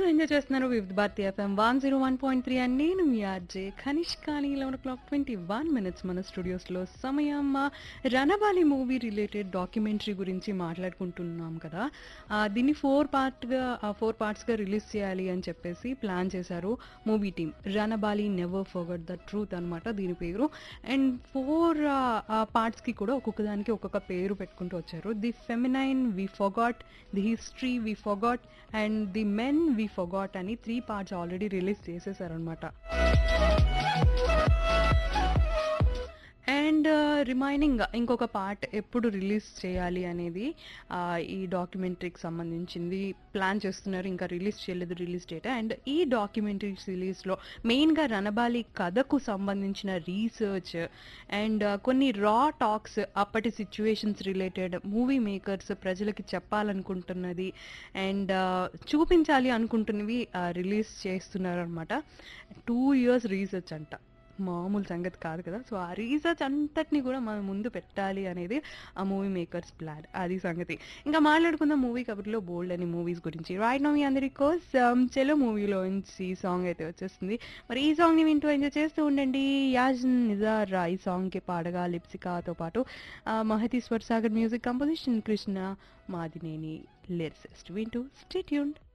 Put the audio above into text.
వింటూ ఎంజాయ్ చేస్తున్నారు Vividh Bharati FM one zero one point three and నేను మీ ఆర్జే ఖనిష్ కానీ eleven o'clock twenty one minutes మన స్టూడియోస్లో సమయం రణబాలి మూవీ రిలేటెడ్ డాక్యుమెంటరీ గురించి మాట్లాడుకుంటున్నాం కదా ఆ, దీన్ని ఫోర్ పార్ట్గా ఫోర్ పార్ట్స్గా రిలీజ్ చేయాలి అని చెప్పేసి ప్లాన్ చేశారు movie team Ranabali never forget the truth అనమాట దీని పేరు అండ్ ఫోర్ పార్ట్స్కి కూడా ఒక్కొక్క దానికి ఒక్కొక్క పేరు పెట్టుకుంటూ వచ్చారు the feminine V Phogat the history V Phogat and the men V Phogat అని త్రీ పార్ట్స్ ఆల్రెడీ రిలీజ్ చేసేసారనమాట అండ్ రిమైనింగ్ ఇంకొక పార్ట్ ఎప్పుడు రిలీజ్ చేయాలి అనేది ఆ, ఈ డాక్యుమెంటరీకి సంబంధించింది ప్లాన్ చేస్తున్నారు ఇంకా రిలీజ్ చేయలేదు రిలీజ్ డేట్ అండ్ ఈ డాక్యుమెంటరీ సిరీస్లో మెయిన్గా రణబాలి కథకు సంబంధించిన రీసెర్చ్ అండ్ కొన్ని రా టాక్స్ అప్పటి సిచ్యువేషన్స్ రిలేటెడ్ మూవీ మేకర్స్ ప్రజలకి చెప్పాలనుకుంటున్నది అండ్ చూపించాలి అనుకుంటున్నవి రిలీజ్ చేస్తున్నారు అనమాట టూ ఇయర్స్ రీసెర్చ్ అంట మామూలు సంగతి కాదు కదా సో ఆ రీసెర్చ్ అంతటిని కూడా మనం ముందు పెట్టాలి అనేది ఆ మూవీ మేకర్స్ ప్లాన్ అది సంగతి ఇంకా మాట్లాడుకుందాం మూవీ కబుర్లో బోల్డ్ అని మూవీస్ గురించి రైట్ నో మీ అందరి కోసం చెలో మూవీలోంచి సాంగ్ అయితే వచ్చేస్తుంది మరి ఈ సాంగ్ని వింటూ ఎంజాయ్ చేస్తూ ఉండండి యాజ్ నిజార్ ఈ సాంగ్కి పాడగా లిప్సికాతో పాటు ఆ, Mahathi Swar Sagar music composition Krishna Madineni lyricist వింటూ స్టేట్యూన్